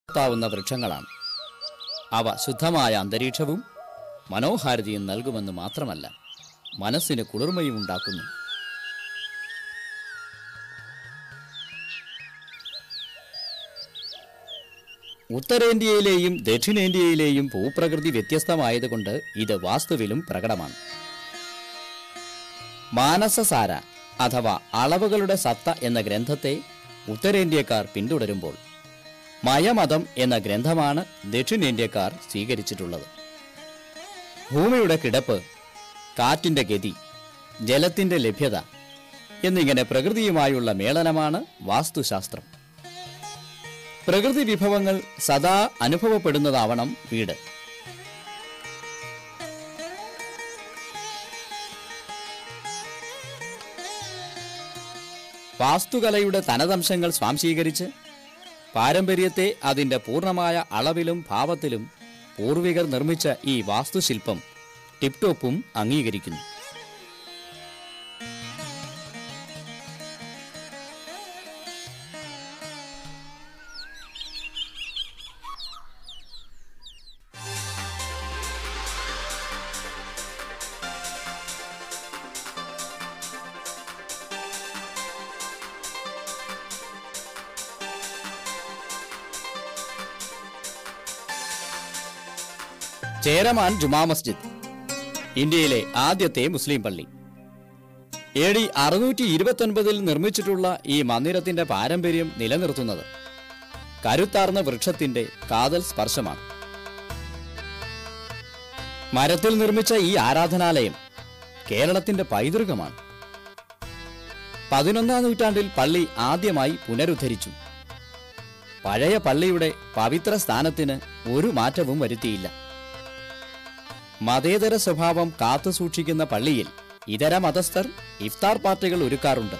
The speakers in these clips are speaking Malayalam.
ത്താവുന്ന വൃക്ഷങ്ങളാണ് അവ ശുദ്ധമായ അന്തരീക്ഷവും മനോഹാരിതയും നൽകുമെന്ന് മാത്രമല്ല മനസ്സിന് കുളിർമയും ഉണ്ടാക്കുന്നു ഉത്തരേന്ത്യയിലെയും ദക്ഷിണേന്ത്യയിലെയും ഭൂപ്രകൃതി വ്യത്യസ്തമായതുകൊണ്ട് ഇത് വാസ്തുവിലും പ്രകടമാണ് മാനസസാര അഥവാ അളവുകളുടെ സത്ത എന്ന ഗ്രന്ഥത്തെ ഉത്തരേന്ത്യക്കാർ പിന്തുടരുമ്പോൾ മയമതം എന്ന ഗ്രന്ഥമാണ് ദക്ഷിണേന്ത്യക്കാർ സ്വീകരിച്ചിട്ടുള്ളത് ഭൂമിയുടെ കിടപ്പ് കാറ്റിന്റെ ഗതി ജലത്തിന്റെ ലഭ്യത എന്നിങ്ങനെ പ്രകൃതിയുമായുള്ള മേളനമാണ് വാസ്തുശാസ്ത്രം പ്രകൃതി വിഭവങ്ങൾ സദാ അനുഭവപ്പെടുന്നതാവണം വീട് വാസ്തുകലയുടെ തനതംശങ്ങൾ സ്വാംശീകരിച്ച് പാരമ്പര്യത്തെ അതിൻ്റെ പൂർണ്ണമായ അളവിലും ഭാവത്തിലും പൂർവികർ നിർമ്മിച്ച ഈ വാസ്തുശില്പം ടിപ്ടോപ്പും അംഗീകരിക്കുന്നു ചേരമാൻ ജുമാ മസ്ജിദ് ഇന്ത്യയിലെ ആദ്യത്തെ മുസ്ലിം പള്ളി എ ഡി അറുന്നൂറ്റി ഇരുപത്തൊൻപതിൽ നിർമ്മിച്ചിട്ടുള്ള ഈ മന്ദിരത്തിന്റെ പാരമ്പര്യം നിലനിർത്തുന്നത് കരുത്താർന്ന വൃക്ഷത്തിന്റെ കാതൽ സ്പർശമാണ് മരത്തിൽ നിർമ്മിച്ച ഈ ആരാധനാലയം കേരളത്തിന്റെ പൈതൃകമാണ് പതിനൊന്നാം നൂറ്റാണ്ടിൽ പള്ളി ആദ്യമായി പുനരുദ്ധരിച്ചു പഴയ പള്ളിയുടെ പവിത്ര സ്ഥാനത്തിന് ഒരു മാറ്റവും വരുത്തിയില്ല മതേതര സ്വഭാവം കാത്തുസൂക്ഷിക്കുന്ന പള്ളിയിൽ ഇതര മതസ്ഥർ ഇഫ്താർ പാർട്ടികൾ ഒരുക്കാറുണ്ട്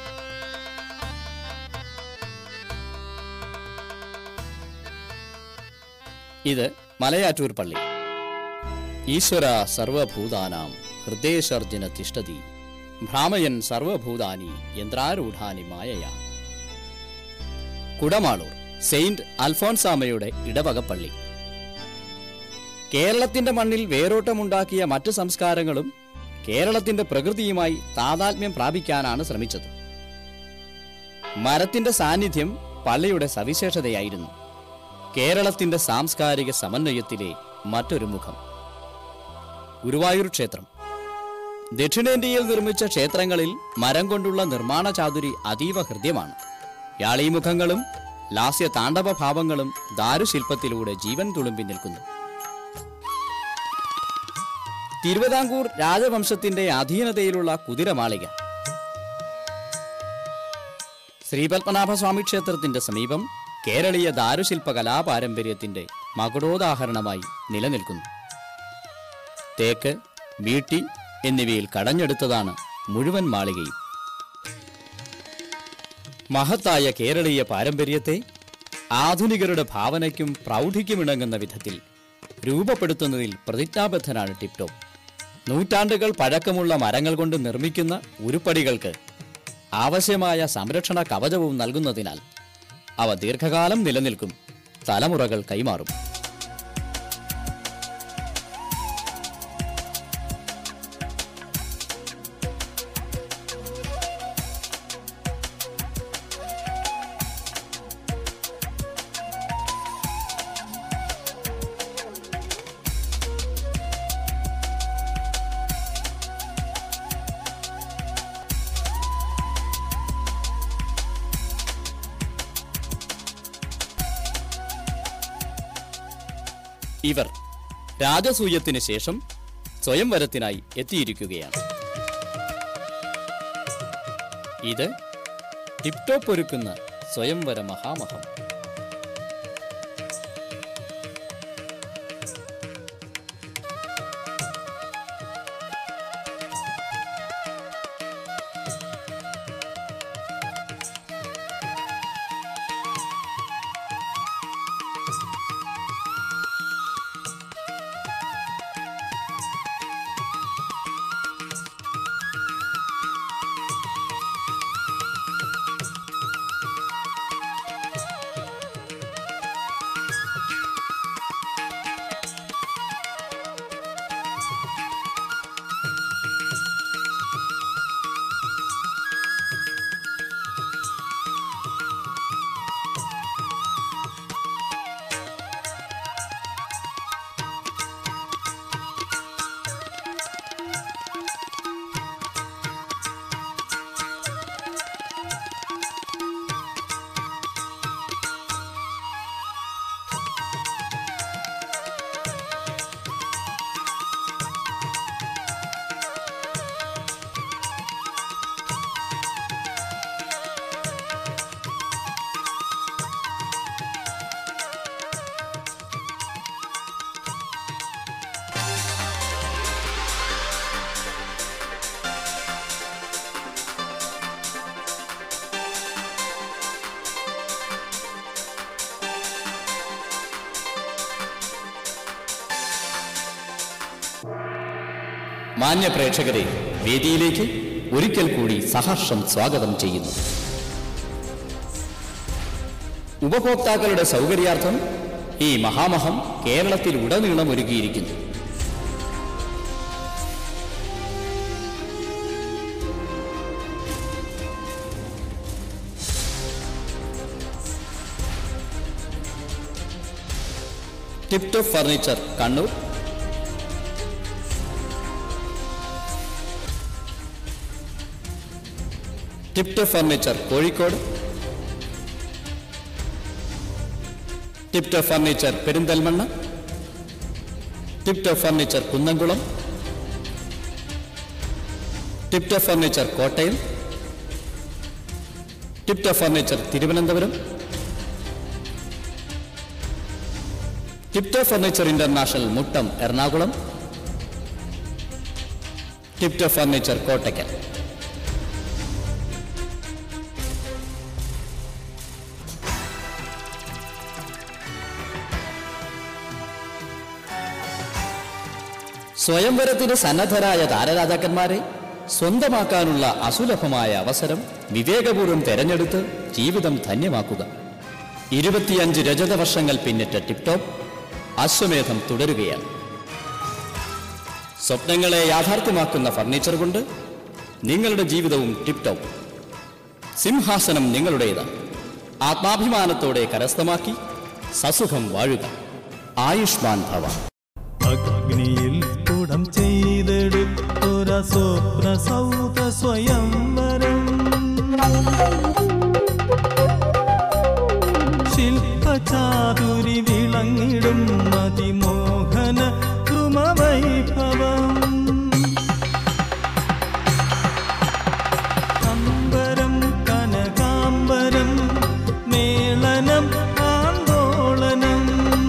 ഇത് മലയാറ്റൂർ പള്ളി ഈശ്വര സർവഭൂതാനാം ഹൃദയശർജന തിഷ്ടതി ഭ്രാമയൻ സർവഭൂതാനി യന്ത്രാരൂഢാനി മായയാ കുടമാളൂർ സെയിന്റ് അൽഫോൻസാമയുടെ ഇടവകപ്പള്ളി കേരളത്തിന്റെ മണ്ണിൽ വേരോട്ടമുണ്ടാക്കിയ മറ്റു സംസ്കാരങ്ങളും കേരളത്തിന്റെ പ്രകൃതിയുമായി താതാത്മ്യം പ്രാപിക്കാനാണ് ശ്രമിച്ചത് മരത്തിന്റെ സാന്നിധ്യം പള്ളിയുടെ സവിശേഷതയായിരുന്നു കേരളത്തിന്റെ സാംസ്കാരിക സമന്വയത്തിലെ മറ്റൊരു മുഖം ഗുരുവായൂർ ക്ഷേത്രം ദക്ഷിണേന്ത്യയിൽ നിർമ്മിച്ച ക്ഷേത്രങ്ങളിൽ മരം കൊണ്ടുള്ള നിർമ്മാണ ചാതുരി അതീവ ഹൃദ്യമാണ് യാളീമുഖങ്ങളും ലാസ്യ താണ്ഡവ ഭാവങ്ങളും ദാരുശില്പത്തിലൂടെ ജീവൻ തുളുമ്പി നിൽക്കുന്നു തിരുവിതാംകൂർ രാജവംശത്തിന്റെ അധീനതയിലുള്ള കുതിരമാളിക ശ്രീപത്മനാഭസ്വാമി ക്ഷേത്രത്തിന്റെ സമീപം കേരളീയ ദാരുശില്പ കലാപാരമ്പര്യത്തിന്റെ മകുടോദാഹരണമായി നിലനിൽക്കുന്നു തേക്ക് വീട്ടി എന്നിവയിൽ കടഞ്ഞെടുത്തതാണ് മുഴുവൻ മാളികയും മഹത്തായ കേരളീയ പാരമ്പര്യത്തെ ആധുനികരുടെ ഭാവനയ്ക്കും പ്രൗഢിക്കുമിണങ്ങുന്ന വിധത്തിൽ രൂപപ്പെടുത്തുന്നതിൽ പ്രതിജ്ഞാബദ്ധനാണ് ടിപ്ടോപ്പ് നൂറ്റാണ്ടുകൾ പഴക്കമുള്ള മരങ്ങൾ കൊണ്ട് നിർമ്മിക്കുന്ന ഉരുപ്പടികൾക്ക് ആവശ്യമായ സംരക്ഷണ കവചവും നൽകുന്നതിനാൽ അവ ദീർഘകാലം നിലനിൽക്കും തലമുറകൾ കൈമാറും ഇവർ രാജസൂയത്തിന് ശേഷം സ്വയംവരത്തിനായി എത്തിയിരിക്കുകയാണ് ഇത് ടിപ്ടോപ്പ് ഒരുക്കുന്ന സ്വയംവര മഹാമഹം മാന്യ പ്രേക്ഷകരെ വേദിയിലേക്ക് ഒരിക്കൽ കൂടി സഹർഷം സ്വാഗതം ചെയ്യുന്നു ഉപഭോക്താക്കളുടെ സൗകര്യാർത്ഥം ഈ മഹാമഹം കേരളത്തിൽ ഉടനീളം ഒരുക്കിയിരിക്കുന്നു tip top furniture Kannur tip top furniture Kozhikode tip top furniture Perinthalmanna tip top furniture Kunnamkulam tip top furniture Kottayam tip top furniture Thiruvananthapuram tip top furniture international Muttom Ernakulam tip top furniture Kottakkal സ്വയംവരത്തിന് സന്നദ്ധരായ താരരാജാക്കന്മാരെ സ്വന്തമാക്കാനുള്ള അസുലഭമായ അവസരം വിവേകപൂർവ്വം തെരഞ്ഞെടുത്ത് ജീവിതം ധന്യമാക്കുക ഇരുപത്തിയഞ്ച് രജത വർഷങ്ങൾ പിന്നിട്ട ടിപ്ടോപ്പ് അശ്വമേധം തുടരുകയാണ് സ്വപ്നങ്ങളെ യാഥാർത്ഥ്യമാക്കുന്ന ഫർണിച്ചർ കൊണ്ട് നിങ്ങളുടെ ജീവിതവും ടിപ്ടോപ്പ് സിംഹാസനം നിങ്ങളുടേതാണ് ആത്മാഭിമാനത്തോടെ കരസ്ഥമാക്കി സസുഖം വാഴുക ആയുഷ്മാൻ ഭവ അഗ്നിയിൽ കുടം ചെയ്തെടുത്തൊര സ്വപ്ന സൗധ സ്വയംവരം ശില്പചാതുരി വിളങ്ങിടും അതിമോഹന ധ്രുമവൈഭവം അമ്പരം കനകാംബരം മേളനം ആന്തോളനം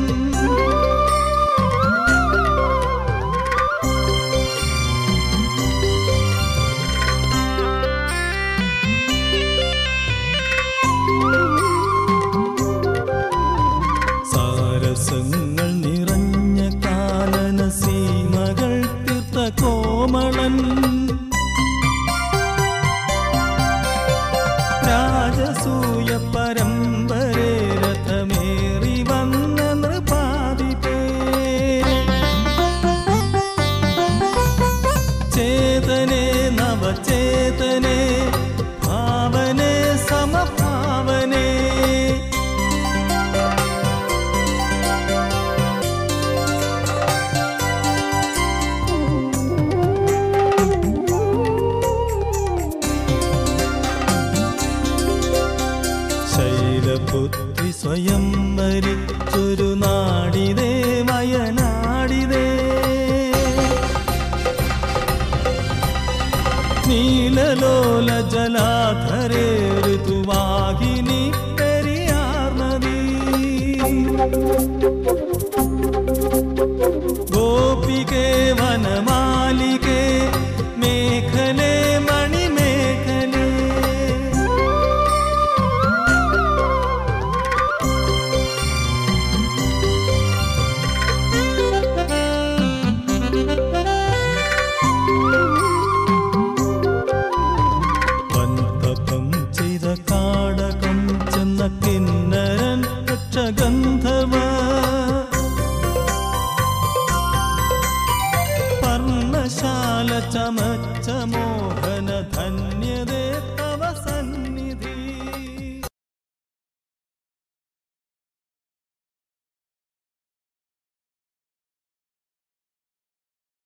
സാരസങ്ങൾ നിറഞ്ഞ കാനന സീമകൾ തീർത്ത കോമളൻ രാജസൂയ പരമ്പരേ രഥമേറി വന്ന നൃപാതിപേ ചേതനേ നവചേതനേ ഭാവനേ സമഭാവനേ ശൈലപുത്രി സ്വയം വരിച്ചൊരു നാടിതേ വയനാടിതേ നീലലോല ജലാധരേ ഋതുവാഹിനി പെരിയാർ നദി ഗോപികേ വനമാലികേ മേഖലേ മണിമേഖലേ വൻതപം ചെയ്ത കാടകം ചെന്ന കിന്നരൻ രക്ഷഗന്ധവ പർണശാല ചമച്ച മോഹ